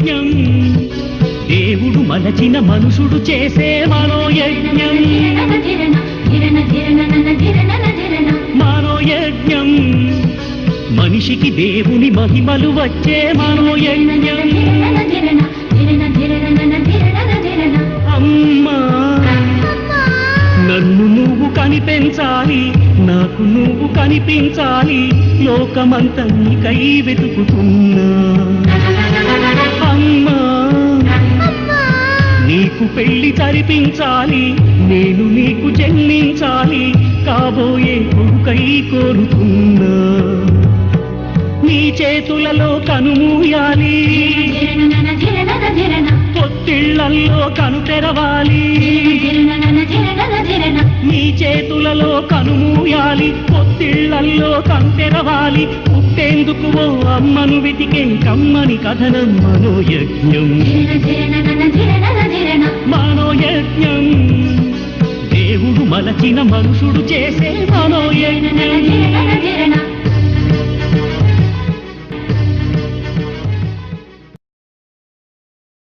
మనోయజ్ఞం దేవుడు మలచిన మనుషుడు చేసే మనోయజ్ఞం మనోయజ్ఞం మనిషికి దేవుని మహిమలు వచ్చే మనోయజ్ఞం అమ్మా నన్ను నువ్వు కనిపించాలి నాకు నువ్వు కనిపించాలి లోకమంతా నీకై వెతుకుతున్నా అమ్మా నీకు పెళ్లి జరిపించాలి నేను నీకు జన్మించాలి కాబోయే కొడుకై కోరుతున్నా నీ చేతులలో కనుమూయాలి పొత్తిళ్లల్లో కను తెరవాలి నీ చేతులలో కనుమూయాలి పొత్తిళ్లల్లో కను తెరవాలి పుట్టేందుకు ఓ అమ్మను వెతికే కమ్మని కథనం మనోయజ్ఞం మనోయజ్ఞం దేవుడు మలచిన మనుషుడు చేసే